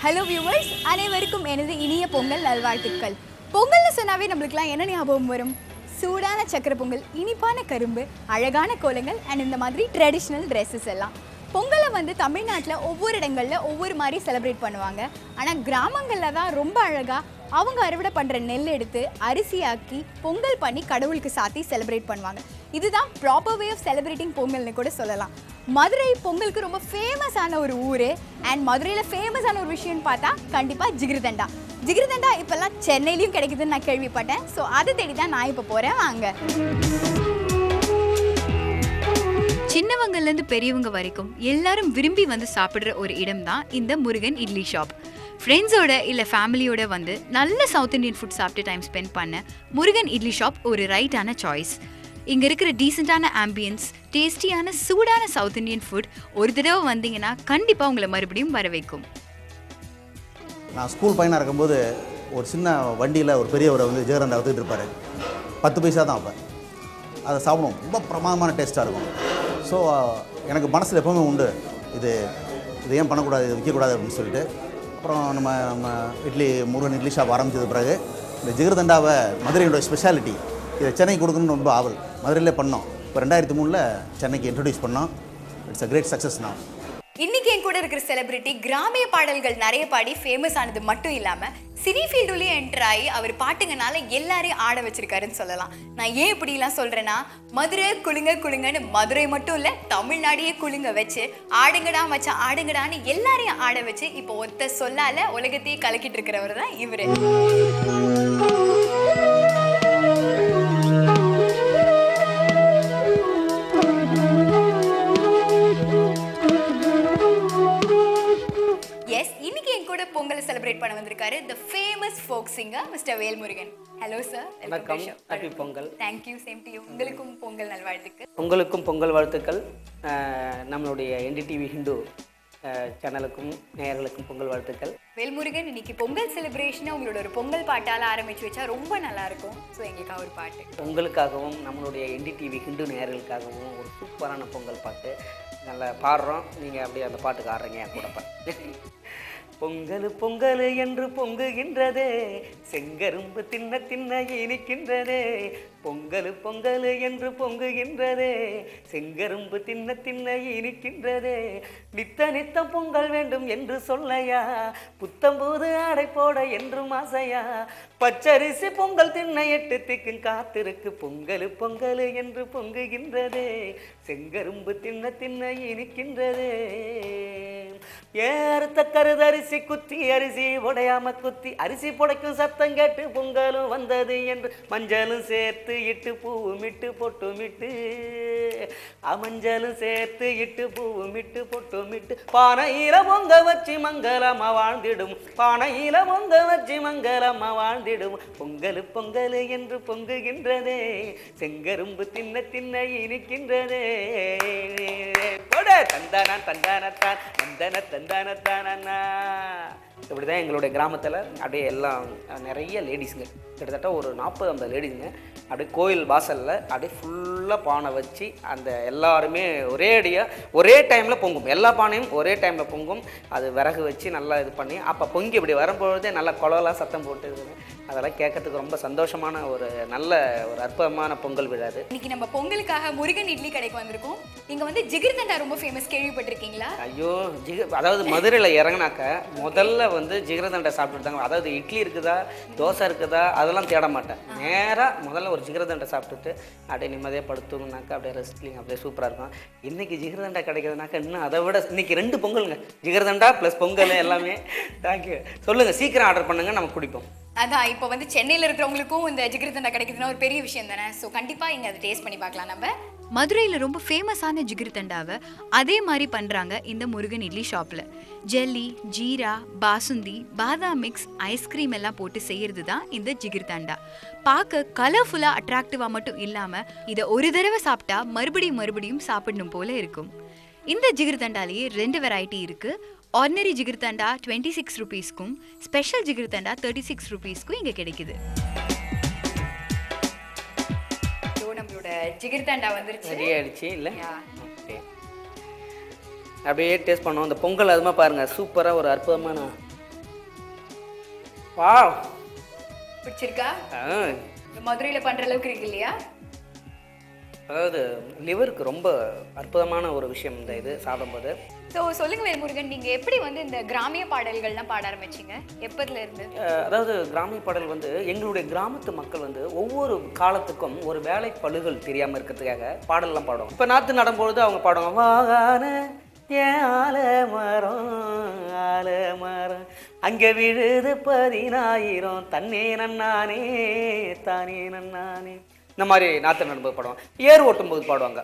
Hello viewers அனைவருக்கும் எனது இனிய பொங்கல் நல்வாழ்த்துக்கள் பொங்கல்னு சொன்னாவே நம்மளுக்குலாம் என்ன ஞாபகம் வரும் சூடான சக்கரை பொங்கல் இனிப்பான கரும்பு அழகான கோலங்கள் அண்ட் இந்த மாதிரி ட்ரெடிஷ்னல் ட்ரெஸ்ஸஸ் எல்லாம் பொங்கலை வந்து தமிழ்நாட்டில் ஒவ்வொரு இடங்களில் ஒவ்வொரு மாதிரி செலிப்ரேட் பண்ணுவாங்க ஆனால் கிராமங்களில் தான் ரொம்ப அழகாக அவங்க அறுவடை பண்ணுற நெல் எடுத்து அரிசியாக்கி பொங்கல் பண்ணி கடவுளுக்கு சாத்தி செலிப்ரேட் பண்ணுவாங்க இதுதான் ப்ராப்பர் வே ஆஃப் செலிப்ரேட்டிங் பொங்கல்னு கூட சொல்லலாம் மதுரை பொங்கலுக்கு ரொம்ப ஃபேமஸான ஒரு ஊர் அண்ட் மதுரையில் ஃபேமஸான ஒரு விஷயம்னு பார்த்தா கண்டிப்பாக ஜிகிருதண்டா ஜிகிருதண்டா இப்போல்லாம் சென்னையிலையும் கிடைக்குதுன்னு நான் கேள்விப்பட்டேன் ஸோ அதை தேடி தான் நான் இப்போ போகிறேன் வாங்க சின்னவங்கலேருந்து பெரியவங்க வரைக்கும் எல்லாரும் விரும்பி வந்து சாப்பிட்ற ஒரு இடம் தான் இந்த முருகன் இட்லி ஷாப் ஃப்ரெண்ட்ஸோட இல்லை ஃபேமிலியோட வந்து நல்ல சவுத் இந்தியன் ஃபுட் சாப்பிட்டு டைம் ஸ்பெண்ட் பண்ண முருகன் இட்லி ஷாப் ஒரு ரைட்டான சாய்ஸ் இங்கே இருக்கிற டீசெண்டான ஆம்பியன்ஸ் டேஸ்டியான சூடான சவுத் இந்தியன் ஃபுட் ஒரு தடவை வந்தீங்கன்னா கண்டிப்பாக உங்களை மறுபடியும் வர வைக்கும் நான் ஸ்கூல் பையனாக இருக்கும்போது ஒரு சின்ன வண்டியில் ஒரு பெரியவரை வந்து ஜெயரண்டா வந்துட்டு இருப்பார் பத்து பைசா தான் அப்போ அதை சாப்பிடுவோம் ரொம்ப பிரமாதமான டேஸ்ட்டாக இருக்கும் ஸோ எனக்கு மனசில் எப்போவுமே உண்டு இது இது ஏன் பண்ணக்கூடாது இது விற்கக்கூடாது அப்படின்னு சொல்லிட்டு அப்புறம் நம்ம நம்ம இட்லி முருகன் இட்லி ஷாப் ஆரம்பித்தது பிறகு இந்த ஜிகர்தண்டாவை மதுரையோட ஸ்பெஷாலிட்டி இதை சென்னைக்கு கொடுக்கணும்னு ரொம்ப ஆவல் மதுரையிலே பண்ணோம் இப்போ ரெண்டாயிரத்தி மூணில் சென்னைக்கு இன்ட்ரடியூஸ் பண்ணோம் இட்ஸ் அ கிரேட் சக்ஸஸ் நான் இன்னைக்கு என் கூட இருக்கிற செலிபிரிட்டி கிராமிய பாடல்கள் நிறைய பாடி ஃபேமஸ் ஆனது மட்டும் இல்லாம சினி ஃபீல்டுலயும் என்டர் ஆகி அவர் பாட்டுங்கனால எல்லாரையும் ஆட வச்சிருக்காருன்னு சொல்லலாம் நான் ஏன் இப்படிலாம் சொல்றேன்னா மதுரை குலுங்க குலுங்கன்னு மதுரை மட்டும் இல்ல தமிழ்நாடையே குலுங்க வச்சு ஆடுங்கடா மச்சான் ஆடுங்கடான்னு எல்லாரையும் ஆட வச்சு இப்போ ஒத்த சொல்லால உலகத்தையே கலக்கிட்டு இருக்கிறவர் தான் இவரு எஸ் இன்னைக்கு என் கூட பொங்கலை செலிப்ரேட் பண்ண வந்திருக்காரு the famous folk singer mister Velmurugan hello sir வணக்கம் happy Pongal thank you same to you உங்களுக்கும் பொங்கல் நல்வாழ்த்துக்கு உங்களுக்கும் பொங்கல் வாழ்த்துக்கள் அஹ், நம்மளுடைய என்டிடிவி ஹிந்து அஹ், சேனலுக்கும் நேயர்களுக்கும் பொங்கல் வாழ்த்துக்கள் வேல்முருகன் இன்னைக்கு பொங்கல் செலிப்ரேஷனை உங்களோட ஒரு பொங்கல் பாட்டால ஆரம்பிச்சு வச்சா ரொம்ப நல்லா இருக்கும் ஸோ எங்களுக்காக ஒரு பாட்டு உங்களுக்காகவும் நம்மளுடைய என்டிடிவி ஹிந்து நேயர்களுக்காகவும் ஒரு சூப்பரான பொங்கல் பாட்டு நல்லா பாடுறோம் நீங்கள் அப்படியே அந்த பாட்டுக்கு ஆடுறீங்க என் கூட பாட்டு பொங்கல் பொங்கல் என்று பொங்குகின்றதே செங்கரும்பு தின்ன தின்ன இனிக்கின்றதே பொங்கல் பொங்கல் என்று பொங்குகின்றதே செங்கரும்பு தின்ன தின்ன இனிக்கின்றதே நித்த நித்தம் பொங்கல் வேண்டும் என்று சொல்லையா புத்தம்போது ஆடை போட என்றும் ஆசையா பச்சரிசி பொங்கல் தின்ன எட்டு திக்கும் காத்திருக்கு பொங்கல் பொங்கல் என்று பொங்குகின்றதே செங்கரும்பு தின்ன தின்ன இனிக்கின்றதே ஏறுத்த கருதரிசி குத்தி அரிசி உடையாம குத்தி அரிசி புடைக்கும் சத்தம் கேட்டு பொங்கலும் வந்தது என்று மஞ்சளும் சேர்த்து இட்டு பூவும் இட்டு பொட்டும் இட்டு மஞ்சளும் சேர்த்து இட்டு பூவும் இட்டு பொட்டும் இட்டு பானையில பொங்க வச்சு மங்களமா வாழ்ந்திடும் பானையில பொங்க வச்சு மங்களமா வாழ்ந்திடும் பொங்கல் பொங்கல் என்று பொங்குகின்றதே செங்கரும்பு தின்ன தின்ன இனிக்கின்றதே போட தந்தானா தந்தானத்தான் தந்தன தந்தானத்தானா இப்படிதான் எங்களுடைய கிராமத்தில் அப்படியே எல்லாம் அஹ், நிறைய லேடிஸுங்க கிட்டத்தட்ட ஒரு நாற்பது ஐம்பது லேடிஸுங்க அப்படியே கோயில் வாசலில் அப்படியே ஃபுல்லாக பானை வச்சு அந்த எல்லாருமே ஒரே அடியாக ஒரே டைமில் பொங்கும் எல்லா பானையும் ஒரே டைமில் பொங்கும் அது விறகு வச்சு நல்லா இது பண்ணி அப்போ பொங்கி இப்படி வரும்பொழுதே நல்லா குளம்லாம் சத்தம் போட்டு இருக்குங்க. அதெல்லாம் கேட்கறதுக்கு ரொம்ப சந்தோஷமான ஒரு நல்ல ஒரு அற்புதமான பொங்கல் விழா அது இன்னைக்கு நம்ம பொங்கலுக்காக முருகன் இட்லி கடைக்கு வந்திருக்கோம் இங்க வந்து ஜிகிர்தண்டா ரொம்ப ஃபேமஸ் கேள்விப்பட்டிருக்கீங்களா ஐயோ ஜிக அதாவது மதுரையில் இறங்குனாக்க முதல்ல வந்து ஜிகரதண்டை சாப்பிட்டுட்டாங்க அதாவது இட்லி இருக்குதா தோசை இருக்குதா அதெல்லாம் தேட மாட்டேன் நேராக முதல்ல ஒரு ஜிகரதண்டை சாப்பிட்டுட்டு அப்படியே நிம்மதியாக படுத்துங்கனாக்கா அப்படியே ரெஸ்ட்லிங் அப்படியே சூப்பராக இருக்கும் இன்னைக்கு ஜிகரதண்டா கிடைக்கிறதுனாக்கா இன்னும் அதை விட இன்னைக்கு ரெண்டு பொங்கலுங்க ஜிகரதண்டா ப்ளஸ் பொங்கல் எல்லாமே தேங்க்யூ சொல்லுங்கள் சீக்கிரம் ஆர்டர் பண்ணுங்க நம்ம குடிப்போம் அதான் இப்போ வந்து சென்னையில் இருக்கிறவங்களுக்கும் இந்த ஜிகிர்தண்டா கிடைக்குதுன்னா ஒரு பெரிய விஷயம் தானே ஸோ கண்டிப்பாக இங்கே அதை டேஸ்ட் பண்ணி பார்க்கலாம் நம்ம மதுரையில் ரொம்ப ஃபேமஸான ஜிகிர்தண்டாவை அதே மாதிரி பண்ணுறாங்க இந்த முருகன் இட்லி ஷாப்பில் ஜெல்லி ஜீரா பாசுந்தி பாதாம் மிக்ஸ் ஐஸ்கிரீம் எல்லாம் போட்டு செய்யறது தான் இந்த ஜிகிர்தண்டா பார்க்க கலர்ஃபுல்லாக அட்ராக்டிவாக மட்டும் இல்லாமல் இதை ஒரு தடவை சாப்பிட்டா மறுபடியும் மறுபடியும் சாப்பிடணும் போல இருக்கும் இந்த ஜிகிர்தண்டாலேயே ரெண்டு வெரைட்டி இருக்குது ஆர்டினரி ஜிகிர்தண்டா டுவெண்ட்டி சிக்ஸ் ருபீஸ்க்கும் ஸ்பெஷல் ஜிகிர்தண்டா தேர்ட்டி சிக்ஸ் ருபீஸ்க்கும் இங்கே கிடைக்குது ஸோ நம்மளோட ஜிகிர்தண்டா வந்துருச்சு ரெடி ஆயிடுச்சு இல்லை Yeah. ஓகே அப்படியே டேஸ்ட் பண்ணோம் இந்த பொங்கல் அதுமா பாருங்கள் சூப்பராக ஒரு அற்புதமான வாவ் பிடிச்சிருக்கா ஆ, மதுரையில பண்ற அளவுக்கு இருக்கு இல்லையா அதாவது லிவருக்கு ரொம்ப அற்புதமான ஒரு விஷயம் இந்த இது சாப்பிடும்போது ஸோ சொல்லுங்க வேல்முருகன் நீங்க எப்படி வந்து இந்த கிராமிய பாடல்கள்லாம் பாட ஆரம்பிச்சீங்க எப்பதுல இருந்து அஹ், அதாவது கிராமிய பாடல் வந்து எங்களுடைய கிராமத்து மக்கள் வந்து ஒவ்வொரு காலத்துக்கும் ஒரு வேலை பழுகள் தெரியாமல் இருக்கிறதுக்காக பாடல்லாம் பாடுவாங்க இப்போ நாற்று நடும்பொழுது அவங்க பாடுவாங்க வாகான ஏன் ஆல மரம் ஆல மரம் அங்கே விழுது பதினாயிரம் தன்னே நன்னானே தானே நன்னானே இந்த மாதிரி நாற்று நடும்போது பாடுவாங்க ஏர் ஓட்டும்போது பாடுவாங்க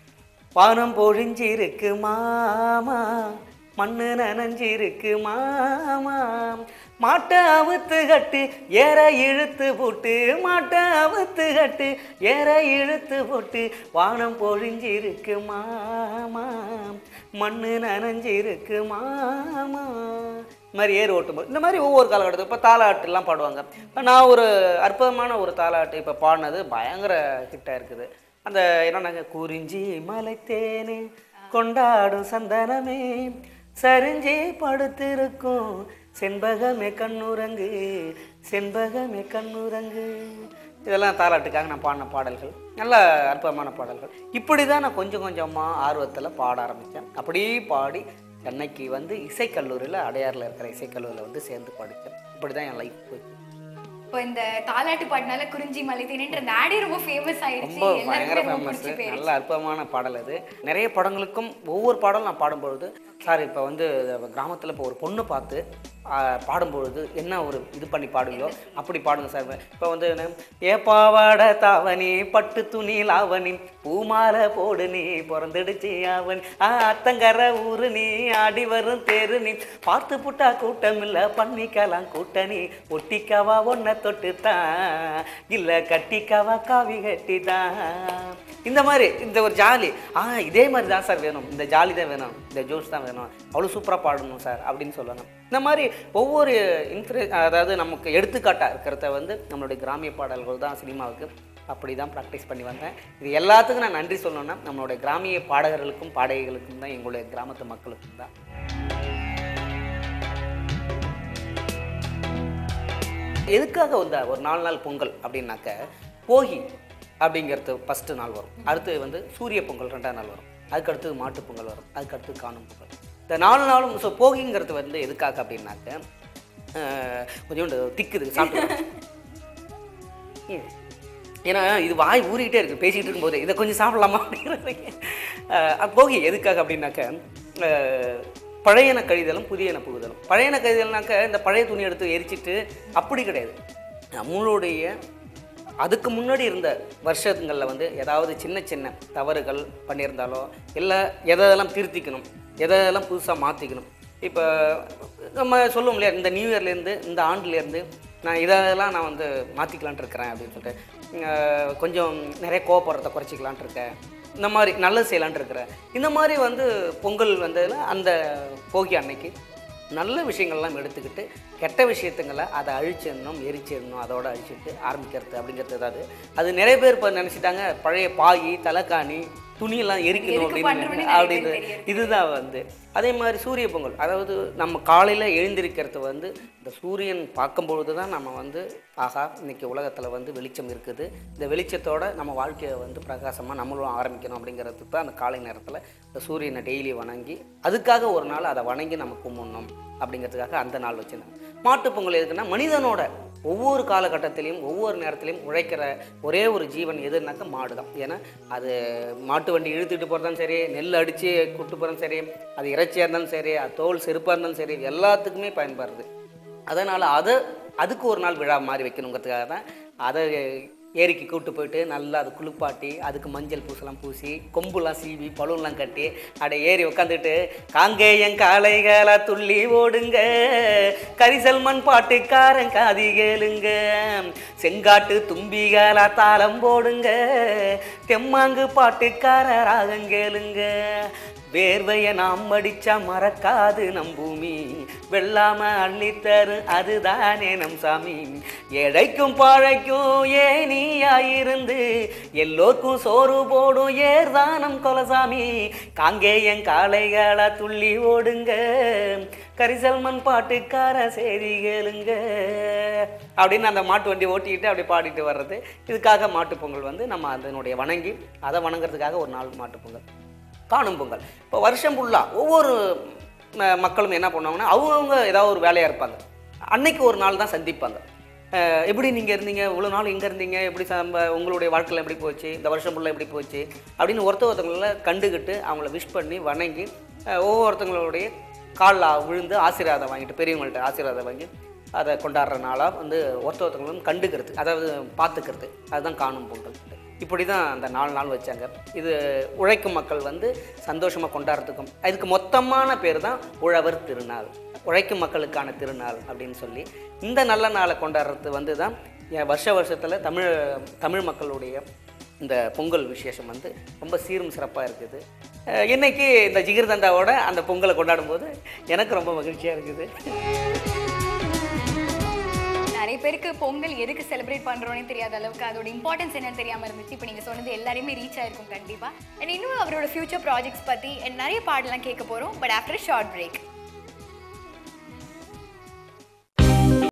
வானம் பொழிஞ்சிருக்கு மாமா மண்ணு நனைஞ்சிருக்கு மாமா மாட்டை அவுத்து கட்டு ஏற இழுத்து போட்டு மாட்டை அவுத்து கட்டு ஏற இழுத்து போட்டு வானம் பொழிஞ்சிருக்கு மாமா மண்ணு நனைஞ்சிருக்கு மாமா இந்த மாதிரி ஏர் ஓட்டும்போது இந்த மாதிரி ஒவ்வொரு காலகட்டத்தில் இப்போ தாலாட்டுலாம் பாடுவாங்க இப்ப நான் ஒரு அற்புதமான ஒரு தாலாட்டு இப்போ பாடினது பயங்கர ஹிட்டாக இருக்குது அந்த என்னன்னாங்க குறிஞ்சி மலைத்தேனே கொண்டாடும் சந்தனமே சரிஞ்சே படுத்திருக்கும் செண்பகமே கண்ணுரங்கு செண்பகமே கண்ணுரங்கு இதெல்லாம் தாலாட்டுக்காக நான் பாடின பாடல்கள் நல்ல அற்புதமான பாடல்கள் இப்படி தான் நான் கொஞ்சம் கொஞ்சமாக ஆர்வத்தில் பாட ஆரம்பித்தேன் அப்படியே பாடி சென்னைக்கு வந்து இசைக்கல்லூரியில் அடையாறில் இருக்கிற இசைக்கல்லூரியில் வந்து சேர்ந்து படித்தேன் இப்படி தான் என் லைஃப் போச்சு இப்போ இந்த தாலாட்டு பாடினால குறிஞ்சி மலை தேனின்ற அந்த ஆடே ரொம்ப ஃபேமஸ் ஆயிடுச்சு ரொம்ப பயங்கர எல்லாருக்குமே ரொம்ப ஃபேமஸ் பிடிச்சி போயிருச்சு நல்ல அற்புதமான பாடல் அது நிறைய படங்களுக்கும் ஒவ்வொரு பாடலும் நான் பாடும்பொழுது சார் இப்போ வந்து கிராமத்தில் இப்போ ஒரு பொண்ணு பார்த்து ஆ, பாடும்பொழுது என்ன ஒரு இது பண்ணி பாடுவீங்களோ அப்படி பாடுங்க சார் இப்போ வந்து என்ன, ஏ பாவாடை தாவணி பட்டு துணி லாவணி பூமாலை போடு நீ பிறந்துடுச்சு அவன் ஆ, அத்தங்கர ஊரு நீ ஆடி வரும் தேரு நீ பார்த்து புட்டா கூட்டம் இல்ல பண்ணிக்கலாம் கூட்டணி ஒட்டிக்கவா ஒன்ன தொட்டுத்தான் இல்ல கட்டிக்கவா காவி கட்டிதான் இந்த மாதிரி இந்த ஒரு ஜாலி ஆ இதே மாதிரி தான் சார் வேணும் இந்த ஜாலி தான் வேணும் இந்த ஜோஷ் தான் வேணும் அவ்வளோ சூப்பராக பாடணும் சார் அப்படின்னு சொல்லணும் இந்த மாதிரி ஒவ்வொரு இன்ஃப்ளூ அதாவது நமக்கு எடுத்துக்காட்டாக இருக்கிறத வந்து நம்மளுடைய கிராமிய பாடல்கள் தான் சினிமாவுக்கு அப்படி தான் ப்ராக்டிஸ் பண்ணி வந்தேன் இது எல்லாத்துக்கும் நான் நன்றி சொல்லணும்னா நம்மளுடைய கிராமிய பாடகர்களுக்கும் பாடகிகளுக்கும் தான் எங்களுடைய கிராமத்து மக்களுக்கும் தான் எதுக்காக வந்த ஒரு நாலு நாள் பொங்கல் அப்படின்னாக்க போகி அப்படிங்கிறது ஃபஸ்ட்டு நாள் வரும் அடுத்து வந்து சூரிய பொங்கல் ரெண்டாவது நாள் வரும் அதுக்கு அடுத்து மாட்டுப் பொங்கல் வரும் அதுக்கு அடுத்து காணும் பொங்கல் இந்த நாலு நாளும் ஸோ போகிங்கிறது வந்து எதுக்காக அப்படின்னாக்க அஹ், கொஞ்சோண்டு திக்குது சாப்பிட்டு ஏன்? ஏன்னா இது வாய் ஊறிக்கிட்டே இருக்கு பேசிக்கிட்டு இருக்கும்போது இதை கொஞ்சம் சாப்பிடலாமா அப்படிங்கிறது அஹ் போகி எதுக்காக அப்படின்னாக்க அஹ் பழையன கழிதலும் புதியன புகுதலும் பழையன கழிதல்னாக்க இந்த பழைய துணி எடுத்து எரிச்சிட்டு அப்படி கிடையாது நம்மளுடைய அதுக்கு முன்னாடி இருந்த வருஷங்களில் வந்து ஏதாவது சின்ன சின்ன தவறுகள் பண்ணியிருந்தாலோ இல்லை எதெல்லாம் திருத்திக்கணும் எதெல்லாம் புதுசாக மாற்றிக்கணும் இப்போ நம்ம சொல்லுவோம் இல்லையா இந்த நியூ இயர்லேருந்து இந்த ஆண்டுலேருந்து நான் இதெல்லாம் நான் வந்து மாற்றிக்கலான்ட்டு இருக்கிறேன் அப்படின்னு சொல்லிட்டு அஹ் கொஞ்சம் நிறைய கோவப்படுறத குறைச்சிக்கலான்ட்டு இருக்கேன் இந்த மாதிரி நல்லது செய்யலான்ட்டு இருக்கிறேன் இந்த மாதிரி வந்து பொங்கல் வந்ததில் அந்த போகி அன்னைக்கு நல்ல விஷயங்கள்லாம் எடுத்துக்கிட்டு கெட்ட விஷயத்துங்களை அதை அழிச்சிடணும் எரிச்சிடணும் அதோட அழிச்சிட்டு ஆரம்பிக்கிறது அப்படிங்கிறது ஏதாவது அது நிறைய பேர் இப்போ நினச்சிட்டாங்க பழைய பாய் தலைக்காணி துணியெல்லாம் எரிக்கணும் எதுக்கு பண்றோம்னு அப்படின்னு நிறைய பேருக்கு அப்படின்னு தெரியாது. இதுதான் வந்து அதே மாதிரி சூரிய பொங்கல் அதாவது நம்ம காலையில் எழுந்திருக்கிறது வந்து இந்த சூரியன் பார்க்கும்பொழுது தான் நம்ம வந்து ஆகா இன்னைக்கு உலகத்தில் வந்து வெளிச்சம் இருக்குது இந்த வெளிச்சத்தோட நம்ம வாழ்க்கையை வந்து பிரகாசமாக நம்மளும் ஆரம்பிக்கணும் அப்படிங்கிறதுக்கு தான் அந்த காலை நேரத்தில் இந்த சூரியனை டெய்லி வணங்கி அதுக்காக ஒரு நாள் அதை வணங்கி நம்ம கும்பிடணும் அப்படிங்கிறதுக்காக அந்த நாள் வச்சுருந்தாங்க மாட்டுப் பொங்கல் எதுக்குன்னா மனிதனோட ஒவ்வொரு காலகட்டத்திலையும் ஒவ்வொரு நேரத்திலையும் உழைக்கிற ஒரே ஒரு ஜீவன் எதுனாக்கா மாடு தான் ஏன்னா அது மாட்டு வண்டி இழுத்துட்டு போகிறதும் சரி நெல் அடித்து கூட்டு போகிறதும் சரி அது இறைச்சியாக இருந்தாலும் சரி அது தோல் செருப்பாக இருந்தாலும் சரி எல்லாத்துக்குமே பயன்படுது அதனால் அதை அதுக்கு ஒரு நாள் விழா மாதிரி வைக்கணுங்கிறதுக்காக தான் அதை ஏரிக்கு கூட்டு போயிட்டு நல்லா அது குளிப்பாட்டி அதுக்கு மஞ்சள் பூசெல்லாம் பூசி கொம்புலாம் சீவி பலூன்லாம் கட்டி அட ஏறி உட்காந்துட்டு காங்கேயன் காளைகளா துள்ளி ஓடுங்க கரிசல் மண் பாட்டுக்காரன் காதி கேளுங்க செங்காட்டு தும்பிகளா தாளம் போடுங்க தெம்மாங்கு பாட்டுக்கார ராகம் கேளுங்க வேர்வைய நாம் மடிச்சா மறக்காது நம் பூமி வெள்ளாம அள்ளித்தரு அதுதானே நம் சாமி ஏழைக்கும் பாழைக்கும் ஏனியாயிருந்து எல்லோருக்கும் சோறு போடும் ஏர்தானம் கொலசாமி காங்கேயன் காளைகளா துள்ளி ஓடுங்க கரிசல்மன் பாட்டுக்கார செய்தி கேளுங்க அப்படின்னு அந்த மாட்டு வண்டி ஓட்டிக்கிட்டு அப்படி பாடிட்டு வர்றது இதுக்காக மாட்டுப் பொங்கல் வந்து நம்ம அதனுடைய வணங்கி அதை வணங்குறதுக்காக ஒரு நாள் மாட்டுப் பொங்கல் காணும் பொங்கல் இப்போ வருஷம் ஃபுல்லாக ஒவ்வொரு ம- மக்களும் என்ன பண்ணுவாங்கன்னா அவங்கவுங்க ஏதாவது ஒரு வேலையாக இருப்பாங்க அன்னைக்கு ஒரு நாள் தான் சந்திப்பாங்க அஹ் எப்படி நீங்கள் இருந்தீங்க இவ்வளோ நாள் எங்கே இருந்தீங்க எப்படி சம்ப உங்களுடைய வாழ்க்கையில் எப்படி போச்சு இந்த வருஷம் ஃபுல்லாக எப்படி போச்சு அப்படின்னு ஒருத்த ஒருத்தவங்கள கண்டுக்கிட்டு அவங்கள விஷ் பண்ணி வணங்கி அஹ் ஒவ்வொருத்தங்களுடைய காலில் விழுந்து ஆசீர்வாதம் வாங்கிட்டு பெரியவங்கள்ட்ட ஆசீர்வாதம் வாங்கி அதை கொண்டாடுற நாளாக வந்து ஒருத்த ஒருத்தவங்களும் கண்டுக்கிறது அதாவது பார்த்துக்கிறது அதுதான் காணும் பொங்கல் இப்படி தான் அந்த நாலு நாள் வச்சாங்க இது உழைக்கும் மக்கள் வந்து சந்தோஷமாக கொண்டாடுறதுக்கும் இதுக்கு மொத்தமான பேர் தான் உழவர் திருநாள் உழைக்கும் மக்களுக்கான திருநாள் அப்படின்னு சொல்லி இந்த நல்ல நாளை கொண்டாடுறது வந்து தான் என் வருஷ வருஷத்தில் தமிழ் தமிழ் மக்களுடைய இந்த பொங்கல் விசேஷம் வந்து ரொம்ப சீரும் சிறப்பாக இருக்குது அஹ் இன்னைக்கு இந்த ஜிகிர்தண்டாவோட அந்த பொங்கலை கொண்டாடும் போது எனக்கு ரொம்ப மகிழ்ச்சியாக இருக்குது நிறைய பேருக்கு பொங்கல் எதுக்கு செலிப்ரேட் பண்றோம்னே தெரியாத அளவுக்கு அதோட இம்பார்ட்டன்ஸ் என்னன்னு தெரியாம இருந்துச்சு இப்போ நீங்க சொன்னது எல்லாரையுமே ரீச் ஆயிருக்கும் கண்டிப்பா அண்ட் இன்னும் அவரோட ஃபியூச்சர் ப்ராஜெக்ட்ஸ் பத்தி and நிறைய பாடலாம் கேட்க போறோம் பட் ஆஃப்டர் ஷார்ட் பிரேக்